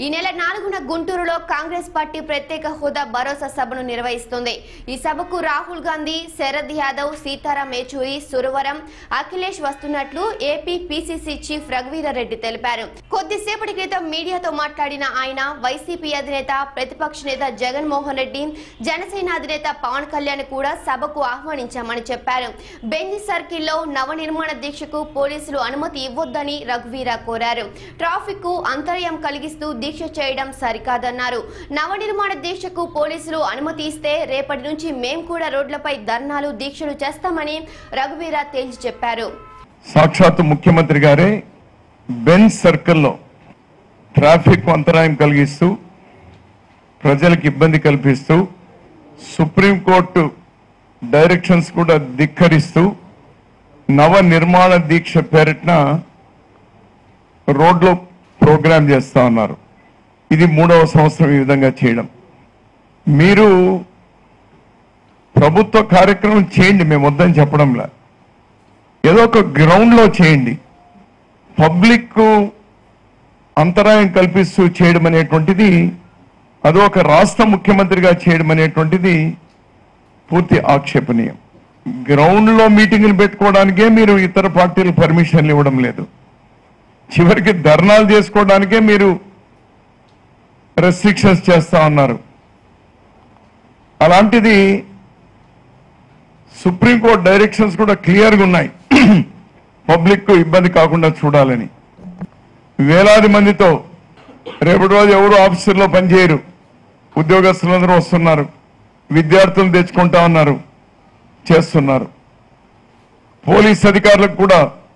ఈ నెల నాలుగున గుంటూరులో కాంగ్రెస్ పార్టీ ప్రత్యేక హోదా భరోసా సభను నిర్వహిస్తుంది ఈ సభకు రాహుల్ గాంధీ శరద్ యాదవ్ సీతారాం యేచూరి సురవరం అఖిలేష్ వస్తున్నట్లు ఏపీ పిసిసి చీఫ్ రఘువీరారెడ్డి తెలిపారు కొద్దిసేపటి క్రితం మీడియాతో మాట్లాడిన ఆయన వైసీపీ అధినేత ప్రతిపక్ష నేత జగన్మోహన్ రెడ్డి జనసేన అధినేత పవన్ కళ్యాణ్ కూడా సభకు ఆహ్వానించామని చెప్పారు బెంజ్ సర్కిల్లో నవనిర్మాణ దీక్షకు పోలీసులు అనుమతి ఇవ్వొద్దని రఘువీరా కోరారు ట్రాఫిక్ కు అంతర్యం కలిగిస్తూ దీక్ష చేయడం సరికాదన్నారు నవనిర్మాణ దీక్షకు పోలీసులు అనుమతి ఇస్తే రేపటి నుంచి మేం కూడా రోడ్లపై ధర్నాలు దీక్షలు చేస్తామని రఘువీరా తేల్చి చెప్పారు సాక్షాత్తు ముఖ్యమంత్రి గారే బెంచ్ సర్కిల్లో ట్రాఫిక్ అంతరాయం కలిగిస్తూ ప్రజలకు ఇబ్బంది కల్పిస్తూ సుప్రీంకోర్టు డైరెక్షన్స్ కూడా ధిక్కరిస్తూ నవ నిర్మాణ దీక్ష పేరిట రోడ్లో ప్రోగ్రాం చేస్తా ఉన్నారు ఇది మూడవ సంవత్సరం ఈ విధంగా చేయడం మీరు ప్రభుత్వ కార్యక్రమం చేయండి మేము వద్దని చెప్పడంలా ఏదో ఒక గ్రౌండ్ లో చేయండి పబ్లిక్ అంతరాయం కల్పిస్తూ చేయడం అనేటువంటిది అది ఒక రాష్ట్ర ముఖ్యమంత్రిగా చేయడం అనేటువంటిది పూర్తి ఆక్షేపణీయం గ్రౌండ్ లో మీటింగులు పెట్టుకోవడానికే మీరు ఇతర పార్టీలు పర్మిషన్లు ఇవ్వడం లేదు చివరికి ధర్నాలు చేసుకోవడానికే మీరు రెస్ట్రిక్షన్స్ చేస్తా ఉన్నారు అలాంటిది సుప్రీంకోర్టు డైరెక్షన్స్ కూడా క్లియర్గా ఉన్నాయి పబ్లిక్ కు ఇబ్బంది కాకుండా చూడాలని వేలాది మందితో రేపటి రోజు ఎవరు ఆఫీసుల్లో పనిచేయరు ఉద్యోగస్తులందరూ వస్తున్నారు విద్యార్థులు తెచ్చుకుంటా ఉన్నారు చేస్తున్నారు పోలీస్ అధికారులకు కూడా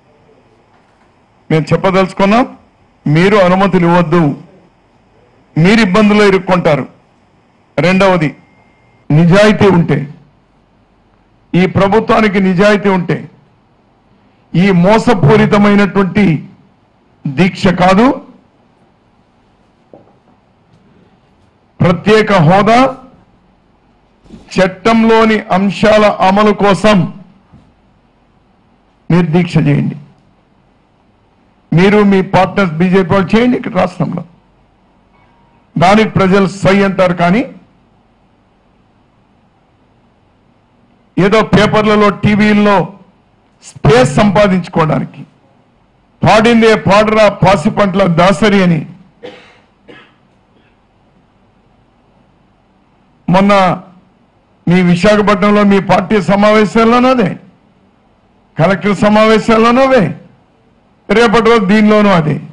మేము చెప్పదలుచుకున్నాం మీరు అనుమతులు ఇవ్వద్దు మీరు ఇబ్బందుల్లో ఇరుక్కుంటారు రెండవది నిజాయితీ ఉంటే ఈ ప్రభుత్వానికి నిజాయితీ ఉంటే ఈ మోసపూరితమైనటువంటి దీక్ష కాదు ప్రత్యేక హోదా చట్టంలోని అంశాల అమలు కోసం మీరు దీక్ష చేయండి మీరు మీ పార్ట్నర్స్ బీజేపీ వాళ్ళు చేయండి ఇక్కడ రాష్ట్రంలో దానికి ప్రజలు సై అంటారు కానీ ఏదో పేపర్లలో టీవీల్లో స్పేస్ సంపాదించుకోవడానికి పాడిందే పాడరా పాసి పంటల దాసరి అని మొన్న మీ విశాఖపట్నంలో మీ పార్టీ సమావేశాల్లోనదే కలెక్టర్ సమావేశాల్లోనూ అదే రేపటి రోజు దీనిలోనూ అదే